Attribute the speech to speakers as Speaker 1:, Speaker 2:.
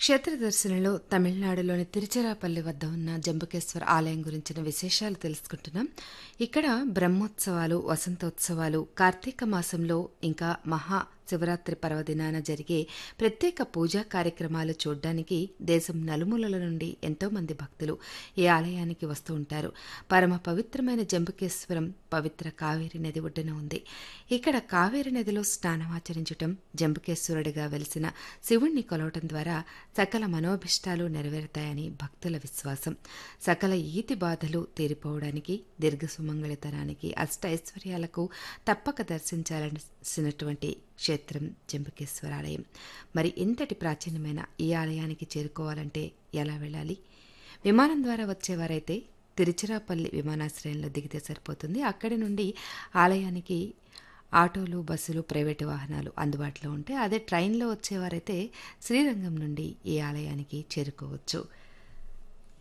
Speaker 1: క్షేత్ర దర్శనలో తమిళనాడులోని తిరుచిరాపల్లి వద్ద ఉన్న జంబుకేశ్వర ఆలయం గురించిన విశేషాలు తెలుసుకుంటున్నాం ఇక్కడ బ్రహ్మోత్సవాలు వసంతోత్సవాలు కార్తీక మాసంలో ఇంకా మహా శివరాత్రి పర్వదినాన జరిగే ప్రత్యేక పూజా కార్యక్రమాలు చూడ్డానికి దేశం నలుమూలల నుండి ఎంతో మంది భక్తులు ఈ ఆలయానికి వస్తూ ఉంటారు పరమ పవిత్రమైన జంబుకేశ్వరం పవిత్ర కావేరి నది ఒడ్డున ఉంది ఇక్కడ కావేరి నదిలో స్నానమాచరించటం జంబుకేశ్వరుడిగా వెలిసిన శివుణ్ణి కొలవటం ద్వారా సకల మనోభిష్టాలు నెరవేరుతాయని భక్తుల విశ్వాసం సకల ఈతి బాధలు తీరిపోవడానికి దీర్ఘసుమంగళితనానికి అష్ట ఐశ్వర్యాలకు తప్పక దర్శించాల్సినటువంటి క్షేత్రం జంబుకేశ్వరాలయం మరి ఇంతటి ప్రాచీనమైన ఈ ఆలయానికి చేరుకోవాలంటే ఎలా వెళ్ళాలి విమానం ద్వారా వచ్చేవారైతే తిరుచిరాపల్లి విమానాశ్రయంలో దిగితే సరిపోతుంది అక్కడి నుండి ఆలయానికి ఆటోలు బస్సులు ప్రైవేటు వాహనాలు అందుబాటులో ఉంటే అదే ట్రైన్లో వచ్చేవారైతే శ్రీరంగం నుండి ఈ ఆలయానికి చేరుకోవచ్చు